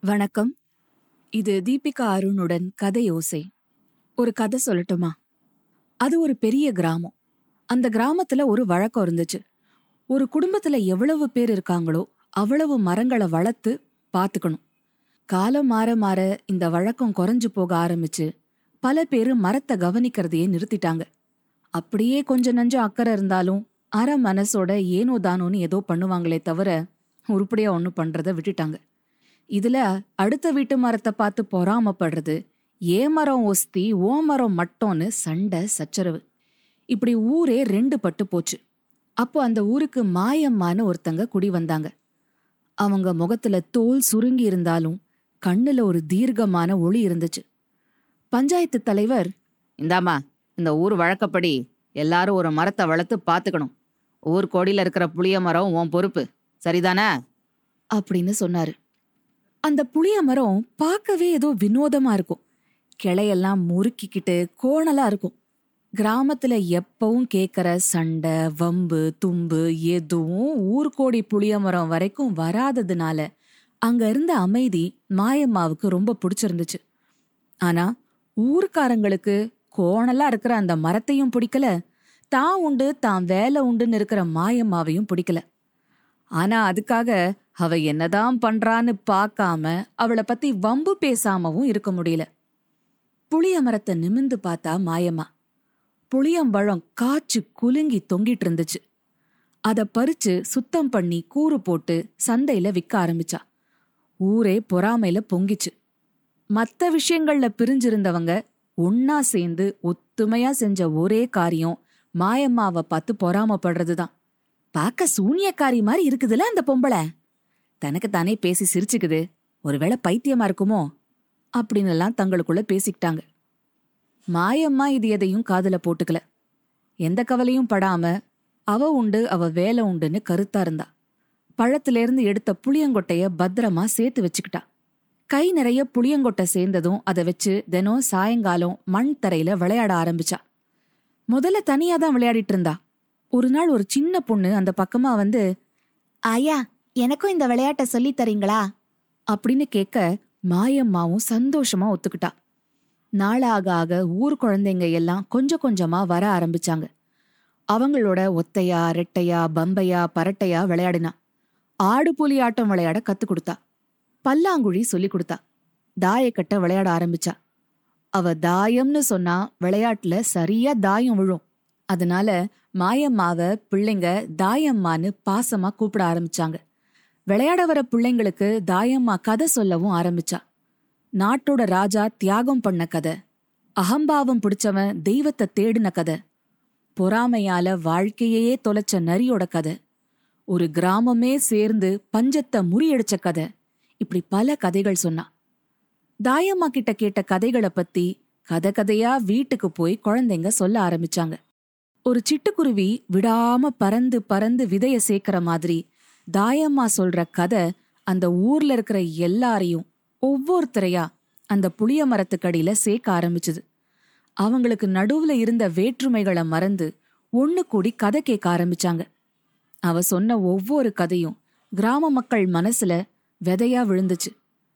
வணக்கம் இது தீபிகா அருணுடன் கதை ஓசை ஒரு கதை சொல்லட்டுமா அது ஒரு பெரிய கிராமம் அந்த கிராமத்துல ஒரு வழக்கம் இருந்துச்சு ஒரு குடும்பத்துல எவ்வளவு பேர் இருக்காங்களோ அவ்வளவு மரங்களை வளர்த்து பாத்துக்கணும் காலம் மாற மாற இந்த வழக்கம் குறைஞ்சு போக ஆரம்பிச்சு பல பேர் மரத்தை கவனிக்கிறதையே நிறுத்திட்டாங்க அப்படியே கொஞ்ச நஞ்சம் அக்கறை இருந்தாலும் அற மனசோட ஏனோ தானோன்னு ஏதோ பண்ணுவாங்களே தவிர உருப்படியா ஒன்றும் பண்றத விட்டுட்டாங்க இதுல அடுத்த வீட்டு மரத்தை பார்த்து பொறாமப்படுறது ஏ மரம் ஒஸ்தி ஓ மரம் மட்டோன்னு சண்டை சச்சரவு இப்படி ஊரே ரெண்டு பட்டு போச்சு அப்போ அந்த ஊருக்கு மாயம்மான்னு ஒருத்தங்க குடி வந்தாங்க அவங்க முகத்துல தோல் சுருங்கி இருந்தாலும் கண்ணுல ஒரு தீர்க்கமான ஒளி இருந்துச்சு பஞ்சாயத்து தலைவர் இந்தாம்மா இந்த ஊர் வழக்கப்படி எல்லாரும் ஒரு மரத்தை வளர்த்து பார்த்துக்கணும் ஊர் கோடியில இருக்கிற புளிய மரம் உன் பொறுப்பு சரிதானே அப்படின்னு சொன்னாரு அந்த புளிய மரம் பார்க்கவே ஏதோ வினோதமா இருக்கும் கிளையெல்லாம் முறுக்கிக்கிட்டு கோணலா இருக்கும் கிராமத்துல எப்பவும் கேக்குற சண்டை வம்பு தும்பு எதுவும் ஊர்கோடி புளிய மரம் வரைக்கும் வராததுனால அங்க இருந்த அமைதி மாயம்மாவுக்கு ரொம்ப பிடிச்சிருந்துச்சு ஆனா ஊர்க்காரங்களுக்கு கோணலா இருக்கிற அந்த மரத்தையும் பிடிக்கல தான் உண்டு தான் வேலை உண்டுன்னு இருக்கிற மாயம்மாவையும் பிடிக்கல ஆனா அதுக்காக அவ என்னதான் பண்றான்னு பார்க்காம அவளை பத்தி வம்பு பேசாமவும் இருக்க முடியல புளிய மரத்தை நிமிந்து பார்த்தா மாயம்மா புளியம்பழம் காய்ச்சு குலுங்கி தொங்கிட்டு இருந்துச்சு அத பறிச்சு சுத்தம் பண்ணி கூறு போட்டு சந்தையில விற்க ஆரம்பிச்சா ஊரே பொறாமையில பொங்கிச்சு மத்த விஷயங்கள்ல பிரிஞ்சிருந்தவங்க ஒன்னா சேர்ந்து ஒத்துமையா செஞ்ச ஒரே காரியம் மாயம்மாவை பார்த்து பொறாமப்படுறதுதான் பார்க்க சூனியக்காரி மாதிரி இருக்குதுல அந்த பொம்பளை தனக்கு தானே பேசி சிரிச்சுக்குது ஒருவேளை பைத்தியமா இருக்குமோ அப்படின்னு எல்லாம் தங்களுக்குள்ள பேசிக்கிட்டாங்க மாயம்மா இது எதையும் காதுல போட்டுக்கல எந்த கவலையும் படாம அவ உண்டு அவ வேலை உண்டுன்னு கருத்தா இருந்தா பழத்திலிருந்து எடுத்த புளியங்கொட்டைய பத்திரமா சேர்த்து வச்சுக்கிட்டா கை நிறைய புளியங்கொட்டை சேர்ந்ததும் அதை வச்சு தினம் சாயங்காலம் மண் தரையில விளையாட ஆரம்பிச்சா முதல்ல தனியா தான் விளையாடிட்டு இருந்தா ஒரு நாள் ஒரு சின்ன பொண்ணு அந்த பக்கமா வந்து ஆயா எனக்கும் இந்த விளையாட்டை சொல்லித் தரீங்களா அப்படின்னு கேட்க மாயம்மாவும் சந்தோஷமா ஒத்துக்கிட்டா நாளாக ஆக ஊர் குழந்தைங்க எல்லாம் கொஞ்சம் கொஞ்சமா வர ஆரம்பிச்சாங்க அவங்களோட ஒத்தையா ரெட்டையா பம்பையா பரட்டையா விளையாடினா ஆடு புலி ஆட்டம் விளையாட கத்து கொடுத்தா பல்லாங்குழி சொல்லி கொடுத்தா தாயக்கட்ட விளையாட ஆரம்பிச்சா அவ தாயம்னு சொன்னா விளையாட்டுல சரியா தாயம் விழும் அதனால மாயம்மாவ பிள்ளைங்க தாயம்மான்னு பாசமா கூப்பிட ஆரம்பிச்சாங்க விளையாட வர பிள்ளைங்களுக்கு தாயம்மா கதை சொல்லவும் ஆரம்பிச்சா நாட்டோட ராஜா தியாகம் பண்ண கதை அகம்பாவம் பிடிச்சவன் தெய்வத்தை தேடின கதை பொறாமையால வாழ்க்கையே தொலைச்ச நரியோட கதை ஒரு கிராமமே சேர்ந்து பஞ்சத்தை முறியடிச்ச கதை இப்படி பல கதைகள் சொன்னா தாயம்மா கிட்ட கேட்ட கதைகளை பத்தி கதை கதையா வீட்டுக்கு போய் குழந்தைங்க சொல்ல ஆரம்பிச்சாங்க ஒரு சிட்டுக்குருவி விடாம பறந்து பறந்து விதைய சேர்க்கிற மாதிரி தாயம்மா சொல்ற கதை அந்த ஊர்ல இருக்கிற எல்லாரையும் ஒவ்வொருத்தரையா அந்த புளிய மரத்துக்கடியில சேர்க்க ஆரம்பிச்சுது அவங்களுக்கு நடுவுல இருந்த வேற்றுமைகளை மறந்து ஒண்ணு கூடி கதை கேட்க ஆரம்பிச்சாங்க அவ சொன்ன ஒவ்வொரு கதையும் கிராம மக்கள் மனசுல விதையா விழுந்துச்சு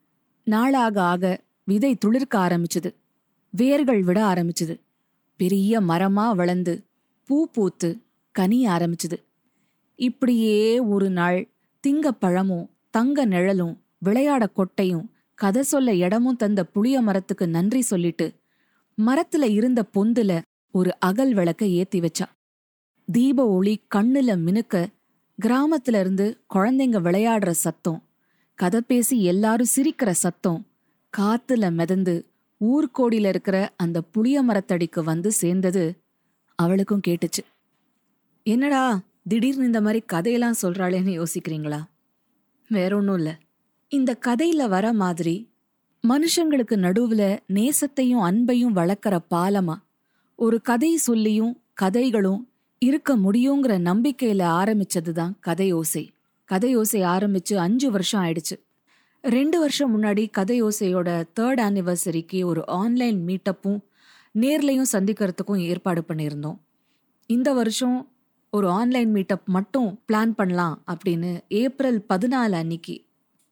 நாளாக ஆக விதை துளிர்க்க ஆரம்பிச்சுது வேர்கள் விட ஆரம்பிச்சுது பெரிய மரமா வளர்ந்து பூ பூத்து கனிய ஆரம்பிச்சுது இப்படியே ஒரு நாள் திங்கப்பழமும் தங்க நிழலும் விளையாட கொட்டையும் கதை சொல்ல இடமும் தந்த புளிய மரத்துக்கு நன்றி சொல்லிட்டு மரத்துல இருந்த பொந்துல ஒரு அகல் விளக்க ஏத்தி வச்சா தீப ஒளி கண்ணுல மினுக்க கிராமத்துல இருந்து குழந்தைங்க விளையாடுற சத்தம் கதை பேசி எல்லாரும் சிரிக்கிற சத்தம் காத்துல மிதந்து ஊர்கோடியில இருக்கிற அந்த புளிய மரத்தடிக்கு வந்து சேர்ந்தது அவளுக்கும் கேட்டுச்சு என்னடா திடீர்னு இந்த மாதிரி கதையெல்லாம் சொல்றாளேன்னு யோசிக்கிறீங்களா வேற ஒன்றும் இல்லை இந்த கதையில வர மாதிரி மனுஷங்களுக்கு நடுவுல நேசத்தையும் அன்பையும் வளர்க்குற பாலமா ஒரு கதை சொல்லியும் கதைகளும் இருக்க முடியுங்கிற நம்பிக்கையில ஆரம்பிச்சது தான் கதையோசை கதையோசை ஆரம்பிச்சு அஞ்சு வருஷம் ஆயிடுச்சு ரெண்டு வருஷம் முன்னாடி கதையோசையோட தேர்ட் ஆனிவர்சரிக்கு ஒரு ஆன்லைன் மீட்டப்பும் நேர்லையும் சந்திக்கிறதுக்கும் ஏற்பாடு பண்ணியிருந்தோம் இந்த வருஷம் ஒரு ஆன்லைன் மீட்டப் மட்டும் பிளான் பண்ணலாம் அப்படின்னு ஏப்ரல் பதினாலு அன்னைக்கு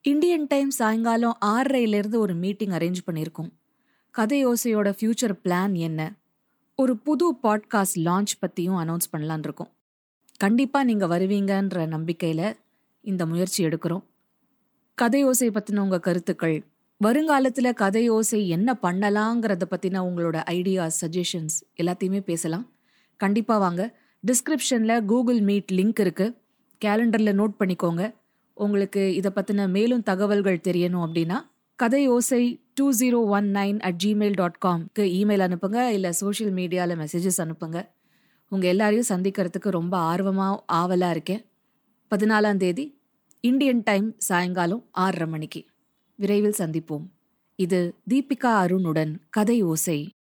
இந்தியன் டைம் சாயங்காலம் ஆறரைலேருந்து ஒரு மீட்டிங் அரேஞ்ச் பண்ணியிருக்கோம் கதையோசையோட ஃப்யூச்சர் பிளான் என்ன ஒரு புது பாட்காஸ்ட் லான்ச் பற்றியும் அனௌன்ஸ் பண்ணலான் இருக்கோம் கண்டிப்பாக நீங்கள் வருவீங்கன்ற நம்பிக்கையில் இந்த முயற்சி எடுக்கிறோம் கதையோசை பற்றின உங்கள் கருத்துக்கள் வருங்காலத்தில் கதையோசை என்ன பண்ணலாங்கிறத பற்றின உங்களோட ஐடியாஸ் சஜஷன்ஸ் எல்லாத்தையுமே பேசலாம் கண்டிப்பாக வாங்க டிஸ்கிரிப்ஷனில் கூகுள் மீட் லிங்க் இருக்குது கேலண்டரில் நோட் பண்ணிக்கோங்க உங்களுக்கு இதை பற்றின மேலும் தகவல்கள் தெரியணும் அப்படின்னா Kathai Osai two zero one nine at Gmail dot காம்க்கு இமெயில் அனுப்புங்க இல்லை சோஷியல் மீடியாவில் மெசேஜஸ் அனுப்புங்க உங்கள் எல்லாரையும் சந்திக்கிறதுக்கு ரொம்ப ஆர்வமாக ஆவலாக இருக்கேன் பதினாலாம் தேதி இந்தியன் டைம் சாயங்காலம் ஆறரை மணிக்கு விரைவில் சந்திப்போம் இது தீபிகா அருணுடன் கதை ஓசை